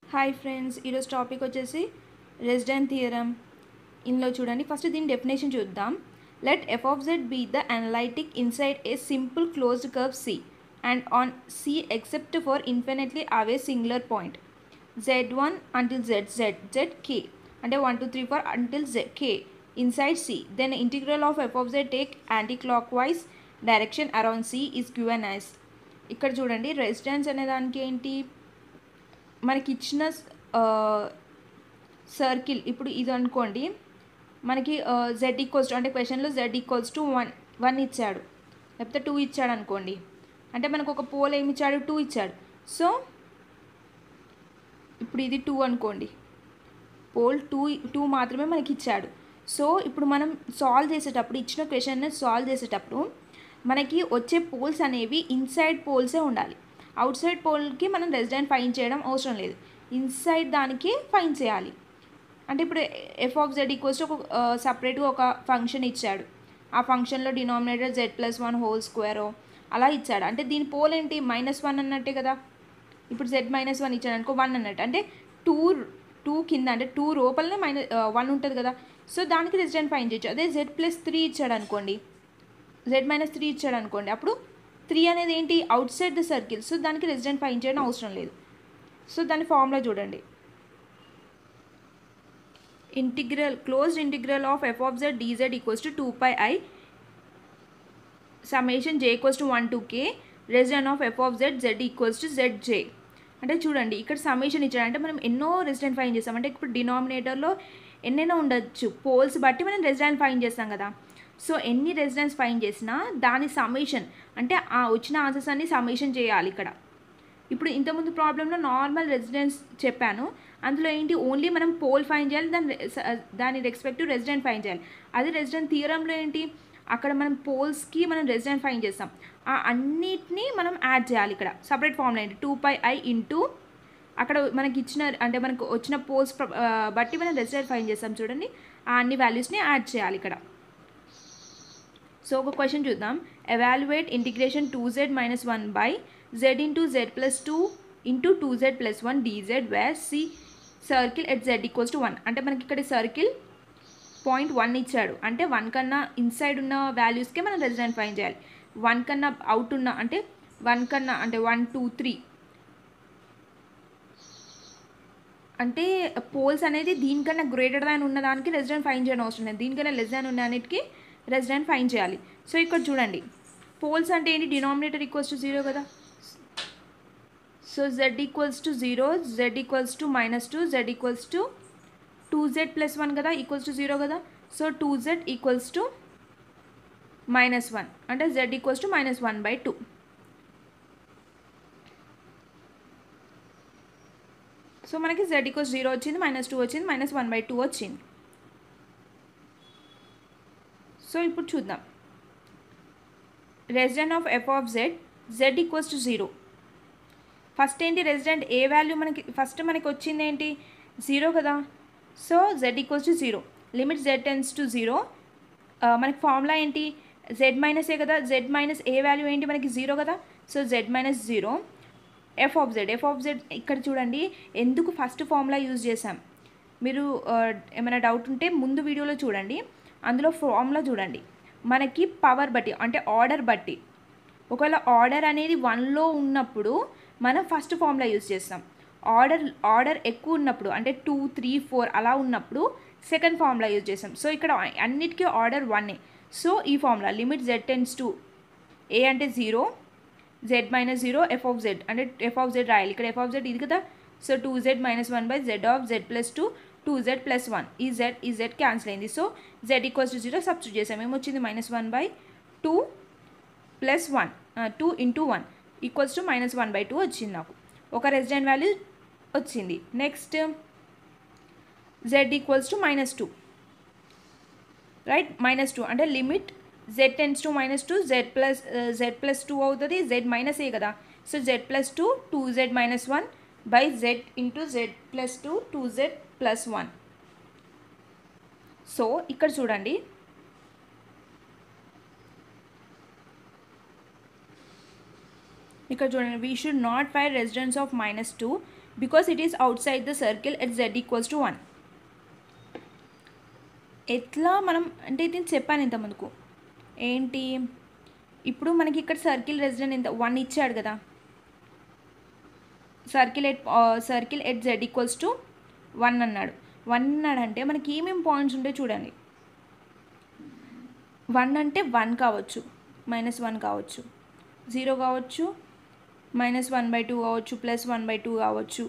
hi friends ఈరోజు topic వచ్చేసి resident theorem ఇందులో చూడండి ఫస్ట్ దీని డెఫినేషన్ చూద్దాం let f of z be the analytic inside a simple closed curve C and on C except for infinitely away singular point z one until z z z k అంటే one two three four until z k inside C then integral of F of z take anticlockwise direction around C is క్యూఎన్ as ఇక్కడ చూడండి residence అనే దానికి ఏంటి మనకి ఇచ్చిన circle ఇప్పుడు ఇది అనుకోండి మనకి జెడ్ ఈక్వల్స్ టు అంటే క్వశ్చన్లో z equals to one one ఇచ్చాడు లేకపోతే టూ ఇచ్చాడు అనుకోండి అంటే మనకు ఒక పోల్ ఏమి ఇచ్చాడు టూ ఇచ్చాడు సో ఇప్పుడు ఇది టూ అనుకోండి పోల్ టూ టూ మాత్రమే మనకి ఇచ్చాడు సో ఇప్పుడు మనం సాల్వ్ చేసేటప్పుడు ఇచ్చిన క్వశ్చన్ని సాల్వ్ చేసేటప్పుడు మనకి వచ్చే పోల్స్ అనేవి ఇన్సైడ్ పోల్సే ఉండాలి అవుట్ సైడ్ పోల్కి మనం రెసిడెంట్ ఫైన్ చేయడం అవసరం లేదు ఇన్సైడ్ దానికి ఫైన్ చేయాలి అంటే ఇప్పుడు ఎఫ్ ఆఫ్ జెడ్ ఈక్వల్స్ ఒక సపరేట్గా ఒక ఫంక్షన్ ఇచ్చాడు ఆ ఫంక్షన్లో denominator z plus one whole స్క్వేరో అలా ఇచ్చాడు అంటే దీని పోల్ ఏంటి మైనస్ వన్ అన్నట్టే కదా ఇప్పుడు జెడ్ మైనస్ వన్ ఇచ్చాడు అనుకో వన్ అన్నట్టు అంటే టూ టూ కింద అంటే టూ లోపలనే మైనస్ వన్ ఉంటుంది కదా సో దానికి రెసిడెంట్ ఫైన్ చేయొచ్చు అదే జెడ్ ప్లస్ త్రీ ఇచ్చాడు అనుకోండి జెడ్ మైనస్ త్రీ ఇచ్చాడు అనుకోండి అప్పుడు త్రీ అనేది ఏంటి outside the circle so దానికి రెసిడెంట్ ఫైన్ చేయడం అవసరం లేదు సో దాని ఫార్ములా చూడండి integral closed integral of F of z dz equals to two pi i summation j equals to one to k resident of F of Z Z equals to z j అంటే చూడండి ఇక్కడ summation ఇచ్చాడు అంటే మనం ఎన్నో resident fine చేస్తాం అంటే ఇప్పుడు డినామినేటర్లో ఎన్నైనా ఉండొచ్చు పోల్స్ బట్టి మనం రెసిడెంట్ ఫైన్ చేస్తాం కదా సో ఎన్ని రెసిడెన్స్ ఫైన్ చేసినా దాని సమేషన్ అంటే ఆ వచ్చిన ఆన్సర్స్ అన్ని సమేషన్ చేయాలి ఇక్కడ ఇప్పుడు ఇంతకుముందు ప్రాబ్లంలో నార్మల్ రెసిడెన్స్ చెప్పాను అందులో ఏంటి ఓన్లీ మనం పోల్ ఫైన్ చేయాలి దాని దాని రెస్పెక్టివ్ రెసిడెంట్ ఫైన్ చేయాలి అదే రెసిడెంట్ థియరంలో ఏంటి అక్కడ మనం పోల్స్కి మనం రెసిడెంట్ ఫైన్ చేస్తాం ఆ అన్నిటినీ మనం యాడ్ చేయాలి ఇక్కడ సపరేట్ ఫార్ములా ఏంటి టూ పై ఐ ఇంటూ అక్కడ మనకి ఇచ్చిన అంటే మనకు వచ్చిన పోల్స్ బట్టి మనం రెసిడెంట్ ఫైన్ చేస్తాం చూడండి ఆ అన్ని వాల్యూస్ని యాడ్ చేయాలి ఇక్కడ సో ఒక క్వశ్చన్ చూద్దాం evaluate integration two Z minus one by Z into Z plus two into two Z plus one dz where C circle at Z equals to one అంటే మనకి ఇక్కడ సర్కిల్ పాయింట్ వన్ ఇచ్చాడు అంటే one కన్నా inside ఉన్న వాల్యూస్కే మనం resident fine చేయాలి వన్ కన్నా అవుట్ ఉన్న అంటే వన్ కన్నా అంటే వన్ టూ త్రీ అంటే పోల్స్ అనేది దీనికన్నా గ్రేటర్ దాన్ ఉన్న దానికి రెసిడెంట్ ఫైన్ చేయడం అవసరం లేదు దీనికన్నా లెస్ దాన్ ఉన్న అన్నిటికీ రెసిడెంట్ ఫైన్ చేయాలి సో ఇక్కడ చూడండి పోల్స్ అంటే ఏంటి డినామినేటర్ ఈక్వల్స్ టు జీరో కదా so Z equals to zero Z equals to minus two Z equals to two Z plus one కదా ఈక్వల్స్ టు జీరో కదా so two Z equals to minus one అంటే Z equals to minus one by two so మనకి Z equals zero వచ్చింది minus two వచ్చింది minus one by two వచ్చింది so ఇప్పుడు చూద్దాం resident of F of Z Z equals to zero first ఏంటి resident A value మనకి first మనకి వచ్చింది ఏంటి జీరో కదా so Z equals to zero limit Z tends to zero మనకి ఫార్ములా ఏంటి జెడ్ మైనస్ ఏ కదా జెడ్ మైనస్ ఏ వాల్యూ ఏంటి మనకి జీరో కదా so Z minus zero F of Z F of Z ఇక్కడ చూడండి ఎందుకు ఫస్ట్ ఫార్ములా యూజ్ చేసాం మీరు ఏమైనా డౌట్ ఉంటే ముందు వీడియోలో చూడండి అందులో ఫార్ములా చూడండి మనకి పవర్ బట్టి అంటే ఆర్డర్ బట్టి ఒకవేళ ఆర్డర్ అనేది వన్లో ఉన్నప్పుడు మనం ఫస్ట్ ఫార్ములా యూజ్ చేస్తాం ఆర్డర్ ఆర్డర్ ఎక్కువ ఉన్నప్పుడు అంటే టూ త్రీ ఫోర్ అలా ఉన్నప్పుడు సెకండ్ ఫార్ములా యూజ్ చేస్తాం సో ఇక్కడ అన్నిటికీ ఆర్డర్ వన్నే సో ఈ formula limit Z tends to A అంటే zero Z minus zero F of Z అంటే ఎఫ్ ఆఫ్ జెడ్ రాయాలి ఇక్కడ ఎఫ్ ఆఫ్ జెడ్ ఇది కదా so two Z minus one by Z of Z plus two two Z plus one ఈ Z ఈ Z cancel అయింది so Z equals to zero substitute చేసాం ఏమొచ్చింది minus one by two plus one two into one equals to minus one by two వచ్చింది నాకు ఒక resident value వచ్చింది next Z equals to minus two right minus two అంటే limit Z tends to minus two Z plus Z plus two అవుతుంది Z minus A కదా so Z plus two two Z minus one by Z into Z plus two two Z plus one so ఇక్కడ చూడండి ఇక్కడ చూడండి we should not fire residence of minus two because it is outside the circle at Z equals to one ఎట్లా మనం అంటే ఇది చెప్పాను ఇంత ముందుకు ఏంటి ఇప్పుడు మనకి ఇక్కడ సర్కిల్ రెసిడెంట్ ఎంత వన్ ఇచ్చాడు కదా circle at circle at Z equals to one అన్నాడు వన్ అన్నాడంటే మనకి ఏమేమి పాయింట్స్ ఉంటాయి చూడండి వన్ అంటే వన్ కావచ్చు మైనస్ వన్ కావచ్చు జీరో కావచ్చు మైనస్ వన్ బై టూ కావచ్చు ప్లస్ వన్ బై టూ కావచ్చు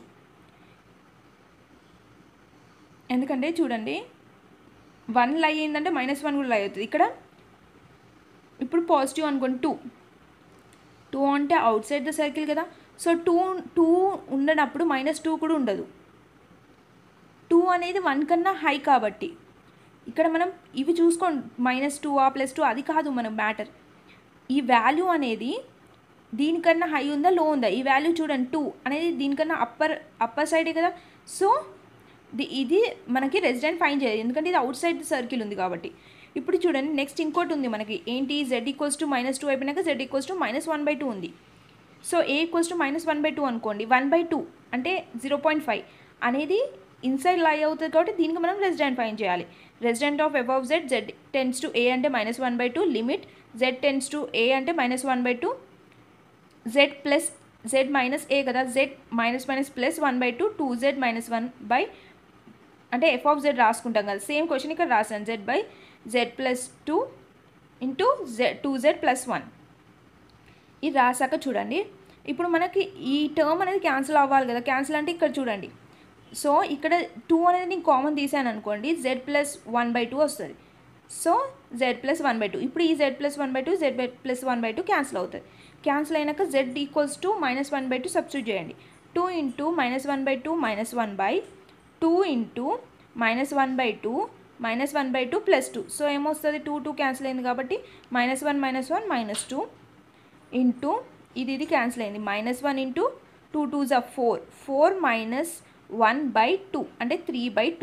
ఎందుకంటే చూడండి వన్ లై అయిందంటే మైనస్ వన్ కూడా లై అవుతుంది ఇక్కడ ఇప్పుడు పాజిటివ్ అనుకోండి టూ టూ అంటే అవుట్ సైడ్ ద సర్కిల్ కదా సో టూ టూ ఉండనప్పుడు మైనస్ టూ కూడా ఉండదు టూ అనేది వన్ కన్నా హై కాబట్టి ఇక్కడ మనం ఇవి చూసుకోండి మైనస్ టూ ఆ ప్లస్ టూ అది కాదు మన మ్యాటర్ ఈ వాల్యూ అనేది దీనికన్నా హై ఉందా లో ఉందా ఈ వాల్యూ చూడండి టూ అనేది దీనికన్నా అప్పర్ అప్పర్ సైడే కదా సో ది ఇది మనకి రెసిడెంట్ ఫైన్ చేయాలి ఎందుకంటే ఇది అవుట్ సైడ్ సర్కిల్ ఉంది కాబట్టి ఇప్పుడు చూడండి నెక్స్ట్ ఇంకోటి ఉంది మనకి ఏంటి Z equals to minus two అయిపోయినాక Z equals to minus one by two ఉంది so A equals to minus one by two అనుకోండి వన్ బై టూ అంటే జీరో పాయింట్ ఫైవ్ అనేది ఇన్సైడ్ లై అవుతుంది కాబట్టి దీనికి మనం రెసిడెంట్ ఫైన్ చేయాలి resident of above Z Z tends to A అంటే minus one by two limit Z tends to A అంటే minus one by two Z plus Z minus A కదా Z minus minus plus one by two two Z minus one by అంటే F of Z రాసుకుంటాం కదా same question ఇక్కడ రాసాను Z by Z plus two into Z two Z plus one ఇది రాసాక చూడండి ఇప్పుడు మనకి ఈ టర్మ్ అనేది క్యాన్సిల్ అవ్వాలి కదా క్యాన్సిల్ అంటే ఇక్కడ చూడండి సో ఇక్కడ టూ అనేది నేను కామన్ తీసాను అనుకోండి Z plus one by two వస్తుంది so Z plus one by two ఇప్పుడు ఈ Z plus one by two Z plus one by two cancel అవుతుంది క్యాన్సిల్ అయినాక Z equals to minus one by two substitute చేయండి two into minus one by two minus one by two into minus one by two minus one by two plus two so ఏమొస్తుంది two two cancel అయింది కాబట్టి minus one minus one minus two into ఇది ఇది cancel అయింది minus one into two two జా four four minus one by two అంటే three by two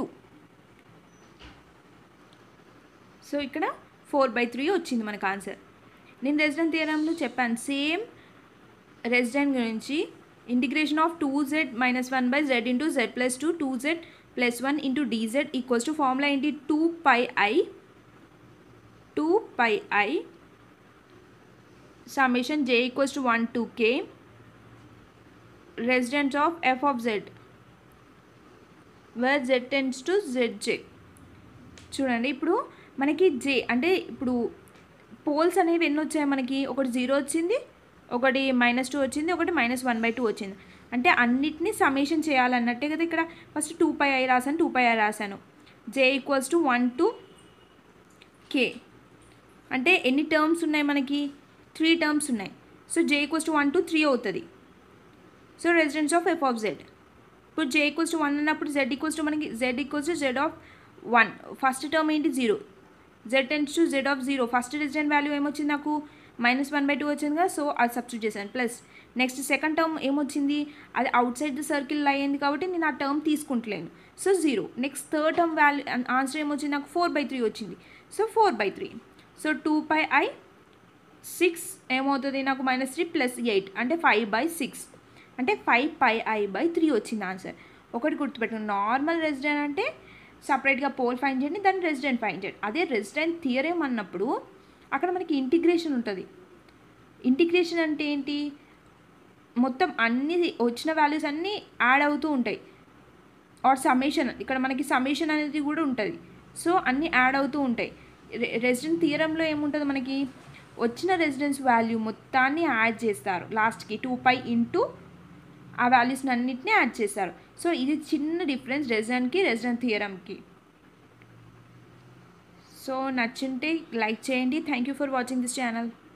so ఇక్కడ four by three వచ్చింది మనకు ఆన్సర్ నేను రెసిడెంట్ థియరంలో చెప్పాను సేమ్ రెసిడెంట్ గురించి integration of two Z minus one by Z into Z plus two two Z plus one into DZ equals to formula ఏంటి two pi i two pi i summation j equals to 1 to k residence of f of z where z tends to zj చూడండి ఇప్పుడు మనకి జే అంటే ఇప్పుడు poles అనేవి ఎన్ని వచ్చాయి మనకి ఒకటి జీరో వచ్చింది ఒకటి మైనస్ టూ వచ్చింది ఒకటి మైనస్ వన్ బై టూ వచ్చింది అంటే అన్నిటినీ సమేషన్ చేయాలన్నట్టే కదా ఇక్కడ ఫస్ట్ టూ పై ఐ రాశాను టూ పై ఐ రాశాను J equals to one to K అంటే ఎన్ని టర్మ్స్ ఉన్నాయి మనకి త్రీ టర్మ్స్ ఉన్నాయి so J equals to one to three అవుతుంది so residence of F of Z ఇప్పుడు జే ఈక్వల్స్ టు వన్ అన్నప్పుడు జెడ్ ఈక్వల్స్ టు మనకి Z equals to Z of one first term ఏంటి zero Z tends to Z of zero first resident value ఏమొచ్చింది నాకు minus one by two వచ్చింది కదా so అది substitute చేశాను plus next second term ఏమొచ్చింది అది అవుట్ సైడ్ ద సర్కిల్ అయ్యింది కాబట్టి నేను ఆ టర్మ్ తీసుకుంటలేను so zero next third term value answer ఏమొచ్చింది నాకు ఫోర్ బై త్రీ వచ్చింది so four by three so two by i six ఏమవుతుంది నాకు మైనస్ త్రీ ప్లస్ ఎయిట్ అంటే ఫైవ్ బై సిక్స్ అంటే five pi i by three వచ్చింది answer ఒకటి గుర్తుపెట్టుకోండి నార్మల్ రెసిడెంట్ అంటే సపరేట్గా పోల్ ఫైన్ చేయండి దాన్ని రెసిడెంట్ ఫైన్ చేయండి అదే రెసిడెంట్ థియరేమ్ అన్నప్పుడు అక్కడ మనకి ఇంటిగ్రేషన్ ఉంటుంది ఇంటిగ్రేషన్ అంటే ఏంటి మొత్తం అన్ని వచ్చిన వాల్యూస్ అన్నీ యాడ్ అవుతూ ఉంటాయి ఆర్ సమేషన్ ఇక్కడ మనకి సమేషన్ అనేది కూడా ఉంటుంది సో అన్నీ యాడ్ అవుతూ ఉంటాయి రెసిడెంట్ థియరంలో ఏముంటుంది మనకి వచ్చిన రెసిడెన్స్ వాల్యూ మొత్తాన్ని యాడ్ చేస్తారు లాస్ట్కి టూ పై ఇంటూ ఆ వాల్యూస్ని అన్నింటినీ యాడ్ చేస్తారు సో ఇది చిన్న డిఫరెన్స్ రెసిడెంట్కి రెసిడెంట్ థియరంకి సో నచ్చింటే లైక్ చేయండి thank you for watching this channel